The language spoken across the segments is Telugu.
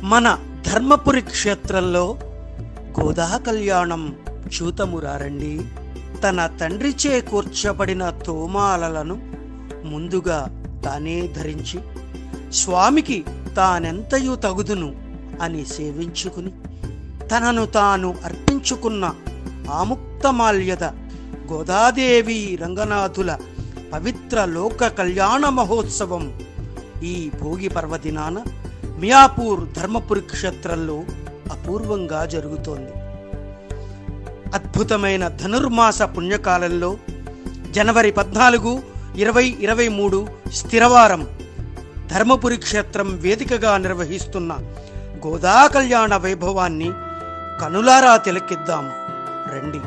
మన ధర్మపురి క్షేత్రంలో గోదా కళ్యాణం చూతమురారండి తన తండ్రిచే కూర్చబడిన తోమాలలను ముందుగా తానే ధరించి స్వామికి తానెంతయు తగుదును అని సేవించుకుని తనను తాను అర్పించుకున్న ఆముక్తమాల్యద గోదాదేవి రంగనాథుల పవిత్ర లోక కళ్యాణ మహోత్సవం ఈ భోగి పర్వదినాన మియాపూర్ ధర్మపురి క్షేత్రంలో అపూర్వంగా జరుగుతోంది అద్భుతమైన ధనుర్మాస పుణ్యకాలంలో జనవరి పద్నాలుగు ఇరవై ఇరవై మూడు స్థిరవారం ధర్మపురి క్షేత్రం వేదికగా నిర్వహిస్తున్న గోదా కళ్యాణ వైభవాన్ని కనులారా తిలకిద్దాం రండి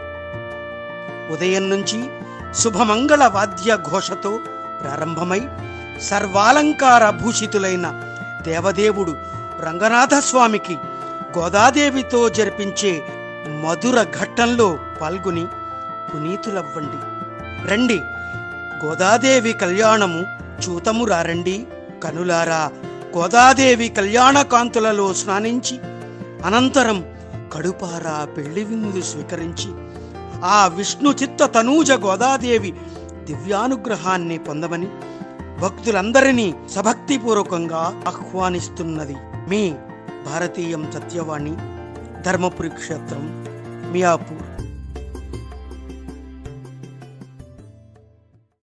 ఉదయం నుంచి శుభమంగళ వాద్య ఘోషతో ప్రారంభమై సర్వాలంకార భూషితులైన దేవదేవుడు రంగనాథ స్వామికి గోదాదేవితో జరిపించే మధుర ఘట్టంలో పాల్గొని పునీతులవ్వండి రండి గోదాదేవి కళ్యాణము చూతము రారండి కనులారా గోదాదేవి కళ్యాణ కాంతులలో స్నానించి అనంతరం కడుపారా పెళ్లి విందు స్వీకరించి ఆ విష్ణు చిత్త తనూజ గోదాదేవి దివ్యానుగ్రహాన్ని పొందమని భక్తులందరినీ సభక్తిపూర్వకంగా ఆహ్వానిస్తున్నది మీ భారతీయం సత్యవాణి ధర్మపురి క్షేత్రం మియాపూర్